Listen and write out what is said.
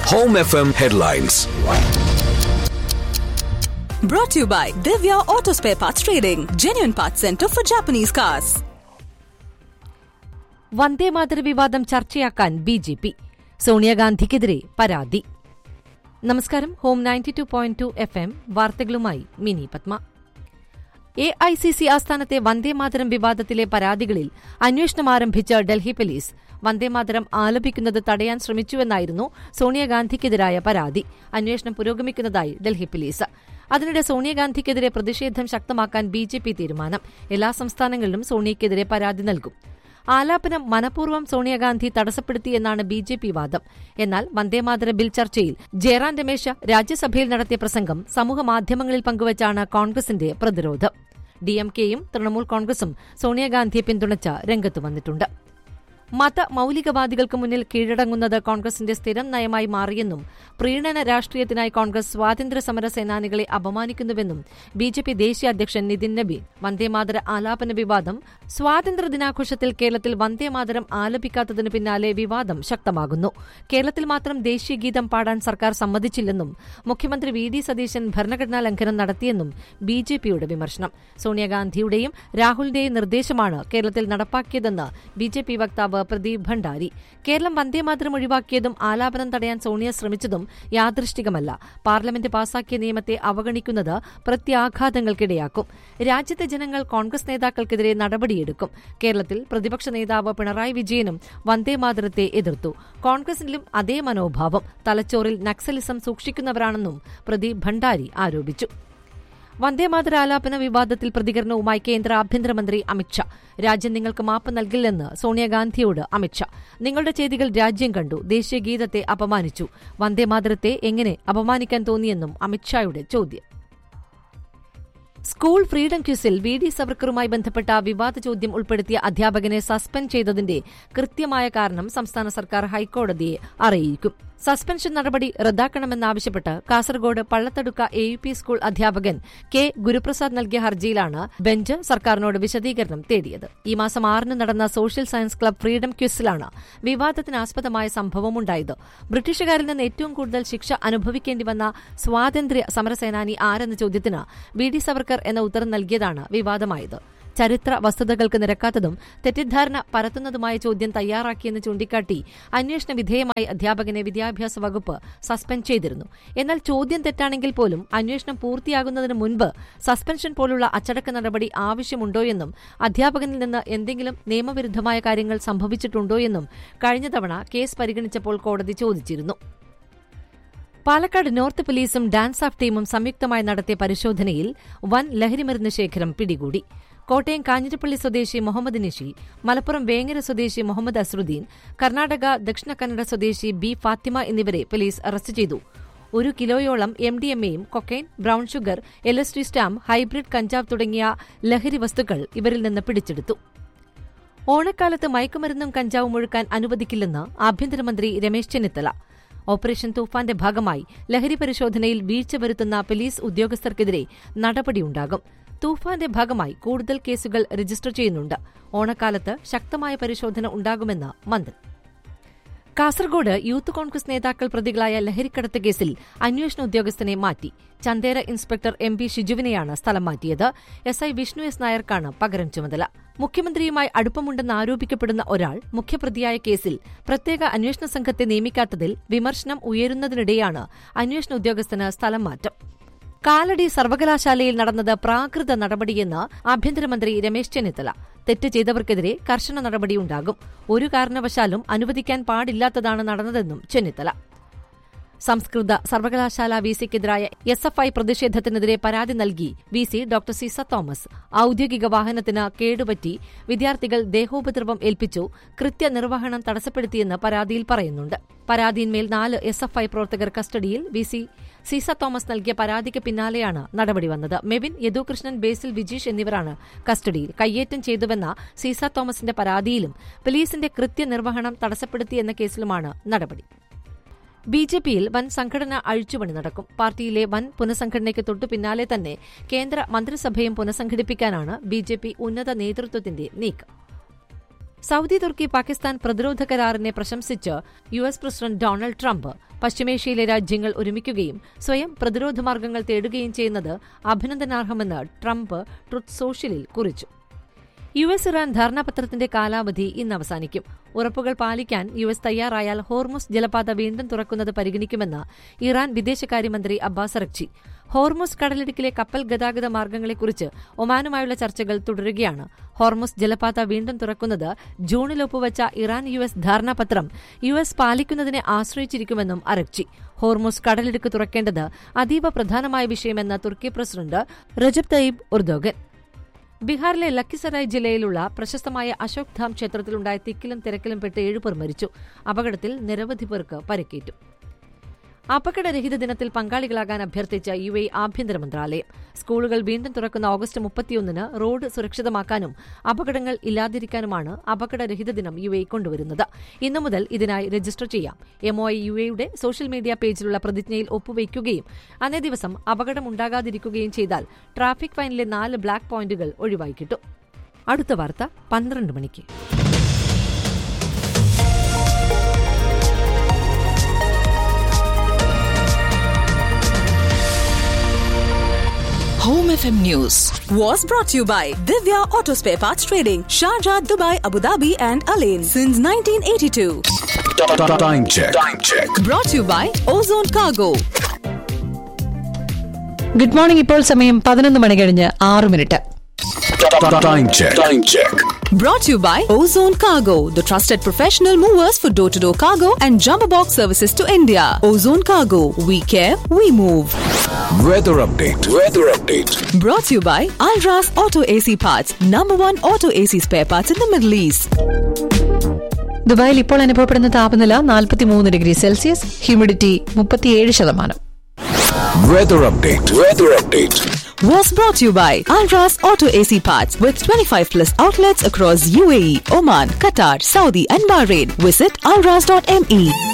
Home FM headlines. Brought to you by Divya Auto Spare Parts Trading, genuine parts center for Japanese cars. വന്ദേമാതര വിവാദം ചർച്ചയാക്കാൻ B J P സോണിയാഗാന്ധിക്കെതിരെ പരാതി നമസ്കാരം home ninety two point two F M വാർത്തകളുമായി Mini Padma A I C C ആസ്ഥാനത്തെ വന്ദേമാതരം വിവാദത്തിലെ പരാതികളിൽ അന്വേഷണം ആരംഭിച്ച ഡൽഹി പോലീസ് വന്ദേമാതരം ആലപിക്കുന്നത് തടയാൻ ശ്രമിച്ചുവെന്നായിരുന്നു സോണിയാഗാന്ധിക്കെതിരായ പരാതി അന്വേഷണം പുരോഗമിക്കുന്നതായി ഡൽഹി പോലീസ് അതിനിടെ സോണിയാഗാന്ധിക്കെതിരെ പ്രതിഷേധം ശക്തമാക്കാൻ ബി ജെ പി തീരുമാനം എല്ലാ സംസ്ഥാനങ്ങളിലും സോണിയയ്ക്കെതിരെ പരാതി നൽകും ആലാപനം മനഃപൂർവ്വം സോണിയാഗാന്ധി തടസ്സപ്പെടുത്തിയെന്നാണ് ബി ജെ പി വാദം എന്നാൽ വന്ദേമാതര ബിൽ ചർച്ചയിൽ ജയറാം രമേശ് രാജ്യസഭയിൽ നടത്തിയ പ്രസംഗം സമൂഹമാധ്യമങ്ങളിൽ പങ്കുവച്ചാണ് കോൺഗ്രസിന്റെ പ്രതിരോധം ഡിഎംകെയും തൃണമൂൽ കോൺഗ്രസും സോണിയാഗാന്ധിയെ പിന്തുണച്ച രംഗത്ത് വന്നിട്ടുണ്ട് മത മൌലികവാദികൾക്ക് മുന്നിൽ കീഴടങ്ങുന്നത് കോൺഗ്രസിന്റെ സ്ഥിരം നയമായി മാറിയെന്നും പ്രീണന രാഷ്ട്രീയത്തിനായി കോൺഗ്രസ് സ്വാതന്ത്ര്യ സമര സേനാനികളെ അപമാനിക്കുന്നുവെന്നും ബി ജെ പി ദേശീയ അധ്യക്ഷൻ നിതിൻ നബി വന്ദേമാതര ആലാപന വിവാദം സ്വാതന്ത്ര്യ ദിനാഘോഷത്തിൽ കേരളത്തിൽ വന്ദേമാതരം ആലപിക്കാത്തതിന് പിന്നാലെ വിവാദം ശക്തമാകുന്നു കേരളത്തിൽ മാത്രം ദേശീയ ഗീതം പാടാൻ സർക്കാർ സമ്മതിച്ചില്ലെന്നും മുഖ്യമന്ത്രി വി ഡി സതീശൻ ഭരണഘടനാ ലംഘനം നടത്തിയെന്നും ബി ജെ പിയുടെ വിമർശനം സോണിയാഗാന്ധിയുടെയും രാഹുലിന്റെയും നിർദ്ദേശമാണ് കേരളത്തിൽ നടപ്പാക്കിയതെന്ന് ബി ജെ പി വക്താവ് പ്രദീപ് ഭണ്ഡാരി കേരളം വന്ദേമാതരം ഒഴിവാക്കിയതും ആലാപനം തടയാൻ സോണിയ ശ്രമിച്ചതും യാദൃഷ്ടികമല്ല പാർലമെന്റ് പാസാക്കിയ നിയമത്തെ അവഗണിക്കുന്നത് പ്രത്യാഘാതങ്ങൾക്കിടയാക്കും രാജ്യത്തെ ജനങ്ങൾ കോൺഗ്രസ് നേതാക്കൾക്കെതിരെ നടപടിയെടുക്കും കേരളത്തിൽ പ്രതിപക്ഷ നേതാവ് പിണറായി വിജയനും വന്ദേമാതരത്തെ എതിർത്തു കോൺഗ്രസിലും അതേ മനോഭാവം തലച്ചോറിൽ നക്സലിസം സൂക്ഷിക്കുന്നവരാണെന്നും പ്രദീപ് ഭണ്ഡാരി ആരോപിച്ചു വന്ദേമാതര ആലാപന വിവാദത്തിൽ പ്രതികരണവുമായി കേന്ദ്ര ആഭ്യന്തരമന്ത്രി അമിത്ഷാ രാജ്യം നിങ്ങൾക്ക് മാപ്പ് നൽകില്ലെന്ന് സോണിയാഗാന്ധിയോട് അമിത്ഷാ നിങ്ങളുടെ ചെയ്തികൾ രാജ്യം കണ്ടു ദേശീയ ഗീതത്തെ അപമാനിച്ചു വന്ദേമാതരത്തെ എങ്ങനെ അപമാനിക്കാൻ തോന്നിയെന്നും അമിത്ഷായുടെ ചോദ്യം സ്കൂൾ ഫ്രീഡം ക്യൂസിൽ വി ഡി സവർക്കറുമായി ബന്ധപ്പെട്ട വിവാദ ചോദ്യം ഉൾപ്പെടുത്തിയ അധ്യാപകനെ സസ്പെൻഡ് ചെയ്തതിന്റെ കൃത്യമായ കാരണം സംസ്ഥാന സർക്കാർ ഹൈക്കോടതിയെ അറിയിക്കും സസ്പെൻഷൻ നടപടി റദ്ദാക്കണമെന്നാവശ്യപ്പെട്ട് Kasaragod Pallathadukka A U P school അധ്യാപകൻ കെ ഗുരുപ്രസാദ് നൽകിയ ഹർജിയിലാണ് ബെഞ്ച് സർക്കാരിനോട് വിശദീകരണം തേടിയത് ഈ മാസം ആറിന് നടന്ന സോഷ്യൽ സയൻസ് ക്ലബ് ഫ്രീഡം ക്യൂസിലാണ് വിവാദത്തിനാസ്പദമായ സംഭവമുണ്ടായത് ബ്രിട്ടീഷുകാരിൽ നിന്ന് ഏറ്റവും കൂടുതൽ ശിക്ഷ അനുഭവിക്കേണ്ടി വന്ന സ്വാതന്ത്ര്യ സമരസേനാനി ആരെന്ന ചോദ്യത്തിന് വി ഡി സവർക്കർ എന്ന ഉത്തരം നൽകിയതാണ് വിവാദമായത് ചരിത്ര വസ്തുതകൾക്ക് നിരക്കാത്തതും തെറ്റിദ്ധാരണ പരത്തുന്നതുമായ ചോദ്യം തയ്യാറാക്കിയെന്ന് ചൂണ്ടിക്കാട്ടി അന്വേഷണ വിധേയമായി അധ്യാപകനെ വിദ്യാഭ്യാസ വകുപ്പ് സസ്പെൻഡ് ചെയ്തിരുന്നു എന്നാൽ ചോദ്യം തെറ്റാണെങ്കിൽ പോലും അന്വേഷണം പൂർത്തിയാകുന്നതിന് മുൻപ് സസ്പെൻഷൻ പോലുള്ള അച്ചടക്ക നടപടി ആവശ്യമുണ്ടോയെന്നും അധ്യാപകനിൽ നിന്ന് എന്തെങ്കിലും നിയമവിരുദ്ധമായ കാര്യങ്ങൾ സംഭവിച്ചിട്ടുണ്ടോയെന്നും കഴിഞ്ഞ തവണ കേസ് പരിഗണിച്ചപ്പോൾ കോടതി ചോദിച്ചിരുന്നു പാലക്കാട് നോർത്ത് പോലീസും ഡാൻസ് ഓഫ് ടീമും സംയുക്തമായി നടത്തിയ പരിശോധനയിൽ വൻ ലഹരിമരുന്ന് ശേഖരം പിടികൂടി കോട്ടയം കാഞ്ഞിരപ്പള്ളി സ്വദേശി മുഹമ്മദ് നിഷി മലപ്പുറം വേങ്ങര സ്വദേശി മുഹമ്മദ് അസ്രുദ്ദീൻ കർണാടക ദക്ഷിണ കന്നഡ സ്വദേശി ബി ഫാത്തിമ എന്നിവരെ പോലീസ് അറസ്റ്റ് ചെയ്തു ഒരു കിലോയോളം എം ഡി എം എയും cocaine brown sugar L S D stamp hybrid കഞ്ചാവ് തുടങ്ങിയ ലഹരി വസ്തുക്കൾ ഇവരിൽ നിന്ന് പിടിച്ചെടുത്തു ഓണക്കാലത്ത് മയക്കുമരുന്നും കഞ്ചാവും ഒഴുക്കാൻ അനുവദിക്കില്ലെന്ന് ആഭ്യന്തരമന്ത്രി രമേശ് ചെന്നിത്തല ഓപ്പറേഷൻ തൂഫാന്റെ ഭാഗമായി ലഹരി പരിശോധനയിൽ വീഴ്ച വരുത്തുന്ന പോലീസ് ഉദ്യോഗസ്ഥർക്കെതിരെ നടപടിയുണ്ടാകും തൂഫാന്റെ ഭാഗമായി കൂടുതൽ കേസുകൾ രജിസ്റ്റർ ചെയ്യുന്നുണ്ട് ഓണക്കാലത്ത് ശക്തമായ പരിശോധന ഉണ്ടാകുമെന്ന് മന്ത്രി കാസർഗോഡ് യൂത്ത് കോൺഗ്രസ് നേതാക്കൾ പ്രതികളായ ലഹരിക്കടത്ത് കേസിൽ അന്വേഷണ ഉദ്യോഗസ്ഥനെ മാറ്റി ചന്തേര ഇൻസ്പെക്ടർ എം പി ഷിജുവിനെയാണ് സ്ഥലം മാറ്റിയത് എസ് ഐ വിഷ്ണു എസ് നായർക്കാണ് പകരം ചുമതല മുഖ്യമന്ത്രിയുമായി അടുപ്പമുണ്ടെന്ന് ആരോപിക്കപ്പെടുന്ന ഒരാൾ മുഖ്യപ്രതിയായ കേസിൽ പ്രത്യേക അന്വേഷണ സംഘത്തെ നിയമിക്കാത്തതിൽ വിമർശനം ഉയരുന്നതിനിടെയാണ് അന്വേഷണ ഉദ്യോഗസ്ഥന് സ്ഥലം മാറ്റം കാലടി സർവകലാശാലയിൽ നടന്നത് പ്രാകൃത നടപടിയെന്ന് ആഭ്യന്തരമന്ത്രി രമേശ് ചെന്നിത്തല തെറ്റ് ചെയ്തവർക്കെതിരെ കർശന നടപടിയുണ്ടാകും ഒരു കാരണവശാലും അനുവദിക്കാൻ പാടില്ലാത്തതാണ് നടന്നതെന്നും ചെന്നിത്തല സംസ്കൃത സർവകലാശാല വിസിക്കെതിരായ എസ് എഫ് ഐ പ്രതിഷേധത്തിനെതിരെ പരാതി നൽകി V C doctor Sisa Thomas ഔദ്യോഗിക വാഹനത്തിന് കേടുപറ്റി വിദ്യാർത്ഥികൾ ദേഹോപദ്രവം ഏൽപ്പിച്ചു കൃത്യനിർവഹണം തടസ്സപ്പെടുത്തിയെന്ന് പരാതിയിൽ പറയുന്നുണ്ട് പരാതിയിന്മേൽ നാല് എസ് എഫ് ഐ പ്രവർത്തകർ കസ്റ്റഡിയിൽ വി സി സീസ തോമസ് നൽകിയ പരാതിക്ക് പിന്നാലെയാണ് നടപടി വന്നത് മെവിൻ യദുകൃഷ്ണൻ ബേസിൽ വിജീഷ് എന്നിവരാണ് കസ്റ്റഡിയിൽ കയ്യേറ്റം ചെയ്തുവെന്ന സീസ തോമസിന്റെ പരാതിയിലും പോലീസിന്റെ കൃത്യനിർവഹണം തടസ്സപ്പെടുത്തിയെന്ന കേസിലുമാണ് നടപടി ബി ജെ പിയിൽ വൻ സംഘടന അഴിച്ചുപണി നടക്കും പാർട്ടിയിലെ വൻ പുനഃസംഘടനയ്ക്ക് തൊട്ടു പിന്നാലെ തന്നെ കേന്ദ്ര മന്ത്രിസഭയും പുനഃസംഘടിപ്പിക്കാനാണ് ബി ജെ പി ഉന്നത നേതൃത്വത്തിന്റെ നീക്കം സൗദി തുർക്കി പാകിസ്ഥാൻ പ്രതിരോധ കരാറിനെ പ്രശംസിച്ച് U S president Donald Trump പശ്ചിമേഷ്യയിലെ രാജ്യങ്ങൾ ഒരുമിക്കുകയും സ്വയം പ്രതിരോധ മാർഗങ്ങൾ തേടുകയും ചെയ്യുന്നത് അഭിനന്ദനാർഹമെന്ന് ട്രംപ് ട്രുത്ത് സോഷ്യലിൽ കുറിച്ചു യു എസ് ഇറാൻ ധാരണാപത്രത്തിന്റെ കാലാവധി ഇന്ന് അവസാനിക്കും ഉറപ്പുകൾ പാലിക്കാൻ യു എസ് തയ്യാറായാൽ ഹോർമുസ് ജലപാത വീണ്ടും തുറക്കുന്നത് പരിഗണിക്കുമെന്ന് ഇറാൻ വിദേശകാര്യമന്ത്രി അബ്ബാസ് അറക്ചി ഹോർമുസ് കടലിടുക്കിലെ കപ്പൽ ഗതാഗത മാർഗങ്ങളെക്കുറിച്ച് ഒമാനുമായുള്ള ചർച്ചകൾ തുടരുകയാണ് ഹോർമുസ് ജലപാത വീണ്ടും തുറക്കുന്നത് ജൂണിൽ ഒപ്പുവച്ച ഇറാൻ യു എസ് ധാരണാപത്രം യു എസ് പാലിക്കുന്നതിനെ ആശ്രയിച്ചിരിക്കുമെന്നും അറക്ചി ഹോർമുസ് കടലിടുക്ക് തുറക്കേണ്ടത് അതീവ പ്രധാനമായ വിഷയമെന്ന് തുർക്കി പ്രസിഡന്റ് റജബ് തയ്യിബ് ഉർദോഗൻ ബീഹാറിലെ ലക്കിസറായ് ജില്ലയിലുള്ള പ്രശസ്തമായ അശോക് ധാം ക്ഷേത്രത്തിലുണ്ടായ തിക്കിലും തിരക്കിലും പെട്ട് ഏഴുപേർ മരിച്ചു അപകടത്തിൽ നിരവധി പേർക്ക് പരിക്കേറ്റു അപകടരഹിത ദിനത്തിൽ പങ്കാളികളാകാൻ അഭ്യർത്ഥിച്ച യു എ ആഭ്യന്തര മന്ത്രാലയം സ്കൂളുകൾ വീണ്ടും തുറക്കുന്ന ഓഗസ്റ്റ് മുപ്പത്തിയൊന്നിന് റോഡ് സുരക്ഷിതമാക്കാനും അപകടങ്ങൾ ഇല്ലാതിരിക്കാനുമാണ് അപകടരഹിത ദിനം യു എ കൊണ്ടുവരുന്നത് ഇന്നു മുതൽ ഇതിനായി രജിസ്റ്റർ ചെയ്യാം എംഒ യു എയുടെ സോഷ്യൽ മീഡിയ പേജിലുള്ള പ്രതിജ്ഞയിൽ ഒപ്പുവയ്ക്കുകയും അന്നേ ദിവസം അപകടം ഉണ്ടാകാതിരിക്കുകയും ചെയ്താൽ ട്രാഫിക് ഫൈനിലെ നാല് ബ്ലാക്ക് പോയിന്റുകൾ ഒഴിവായി കിട്ടും അടുത്ത വാർത്ത പന്ത്രണ്ട് മണിക്ക് Home FM News was brought to you by Divya Auto Spare Parts Trading, Sharjah, Dubai, Abu Dhabi, and Alain since 1982. Time check. Time check. Brought to you by Ozone Cargo. Good morning ഇപ്പോൾ സമയം പതിനൊന്ന് മണി കഴിഞ്ഞ് ആറ് minute Time check. Time check. Brought to you by Ozone Cargo, the trusted professional movers for door to door cargo and jumbo box services to India. Ozone Cargo, we care, we move. Weather update. Weather update. Brought to you by Alras Auto AC Parts, number one auto AC spare parts in the Middle East. ദുബായിൽ ഇപ്പോൾ അനുഭവപ്പെടുന്ന താപനില നാൽപ്പത്തിമൂന്ന് degree Celsius humidity മുപ്പത്തിയേഴ് ശതമാനം Weather update. Weather update. Was brought to you by Alras Auto AC Parts with 25 plus outlets across UAE, Oman, Qatar, Saudi, and Bahrain. Visit alras.me.